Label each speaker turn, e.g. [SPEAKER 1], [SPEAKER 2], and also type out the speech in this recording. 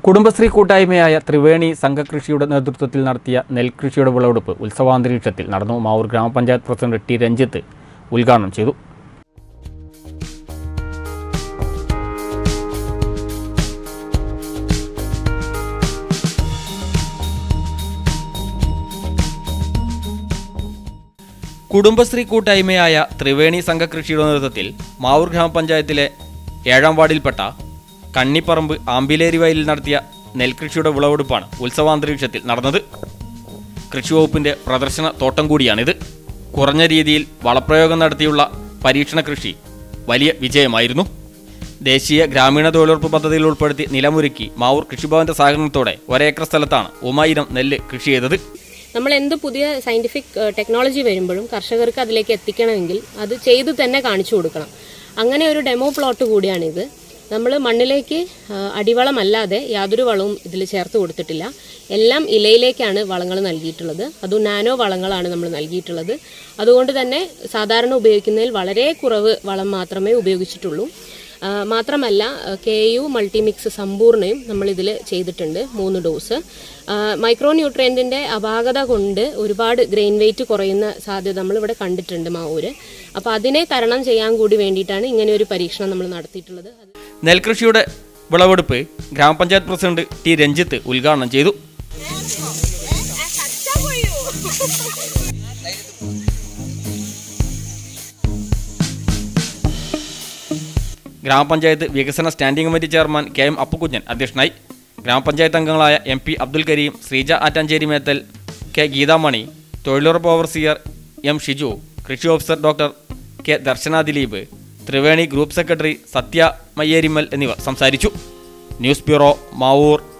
[SPEAKER 1] കുടുംബശ്രീ കൂട്ടായ്മയായ ത്രിവേണി സംഘകൃഷിയുടെ നേതൃത്വത്തിൽ നടത്തിയ നെൽകൃഷിയുടെ വിളവെടുപ്പ് ഉത്സവാന്തരീക്ഷത്തിൽ നടന്നു മാവൂർ ഗ്രാമപഞ്ചായത്ത് പ്രസിഡന്റ് ടി രഞ്ജിത്ത് ഉദ്ഘാടനം ചെയ്തു കുടുംബശ്രീ കൂട്ടായ്മയായ ത്രിവേണി സംഘകൃഷിയുടെ നേതൃത്വത്തിൽ മാവൂർ ഗ്രാമപഞ്ചായത്തിലെ ഏഴാം വാർഡിൽപ്പെട്ട കണ്ണിപ്പറമ്പ് ആമ്പിലേരി വയലിൽ നടത്തിയ നെൽകൃഷിയുടെ വിളവെടുപ്പാണ് ഉത്സവാന്തരീക്ഷത്തിൽ നടന്നത് കൃഷിവകുപ്പിന്റെ പ്രദർശന തോട്ടം കൂടിയാണിത് കുറഞ്ഞ രീതിയിൽ വളപ്രയോഗം നടത്തിയുള്ള പരീക്ഷണ കൃഷി വലിയ വിജയമായിരുന്നു ദേശീയ ഗ്രാമീണ തൊഴിലുറപ്പ് പദ്ധതിയിൽ ഉൾപ്പെടുത്തി നിലമൊരുക്കി മാവൂർ കൃഷിഭവന്റെ സഹകരണത്തോടെ ഒരേക്കർ സ്ഥലത്താണ് ഒമായിരം നെല്ല് കൃഷി ചെയ്തത്
[SPEAKER 2] നമ്മൾ എന്ത് പുതിയ സയന്റിഫിക് ടെക്നോളജി വരുമ്പോഴും കർഷകർക്ക് അതിലേക്ക് എത്തിക്കണമെങ്കിൽ അത് ചെയ്തു തന്നെ കാണിച്ചു കൊടുക്കണം അങ്ങനെ ഒരു ഡെമോ പ്ലോട്ട് കൂടിയാണിത് നമ്മൾ മണ്ണിലേക്ക് ആ, അടിവളമല്ലാതെ യാതൊരു വളവും ഇതിൽ ചേർത്ത് കൊടുത്തിട്ടില്ല എല്ലാം ഇലയിലേക്കാണ് വളങ്ങൾ നൽകിയിട്ടുള്ളത് അതും നാനോ വളങ്ങളാണ് നമ്മൾ നൽകിയിട്ടുള്ളത് അതുകൊണ്ട് തന്നെ സാധാരണ ഉപയോഗിക്കുന്നതിൽ വളരെ കുറവ് വളം മാത്രമേ ഉപയോഗിച്ചിട്ടുള്ളൂ ആ, മാത്രമല്ല കെ യു മൾട്ടിമിക്സ് സമ്പൂർണ്ണയും നമ്മൾ ഇതിൽ ചെയ്തിട്ടുണ്ട് മൂന്ന് ഡോസ് മൈക്രോ ന്യൂട്രിയൻറ്റിൻ്റെ അപാകത കൊണ്ട് ഒരുപാട് ഗ്രെയിൻ വെയിറ്റ് കുറയുന്ന സാധ്യത നമ്മൾ ഇവിടെ കണ്ടിട്ടുണ്ട് മാവൂര് അപ്പോൾ അതിനെ തരണം ചെയ്യാൻ കൂടി വേണ്ടിയിട്ടാണ് ഇങ്ങനെ ഒരു പരീക്ഷണം നമ്മൾ നടത്തിയിട്ടുള്ളത് അത്
[SPEAKER 1] നെൽകൃഷിയുടെ വിളവെടുപ്പ് ഗ്രാമപഞ്ചായത്ത് പ്രസിഡന്റ് ടി രഞ്ജിത്ത് ഉദ്ഘാടനം ചെയ്തു ഗ്രാമപഞ്ചായത്ത് വികസന standing committee chairman K M Appukunjan അധ്യക്ഷനായി ഗ്രാമപഞ്ചായത്ത് അംഗങ്ങളായ M P Abdul Kareem Sreeja Attanchery Methal K Geethamani തൊഴിലുറപ്പ് ഓവർസിയർ എം ഷിജു കൃഷി officer doctor K Darshana Dileep Triveni group secretary Sathya Mayyerimal എന്നിവർ സംസാരിച്ചു ന്യൂസ് ബ്യൂറോ മാവൂർ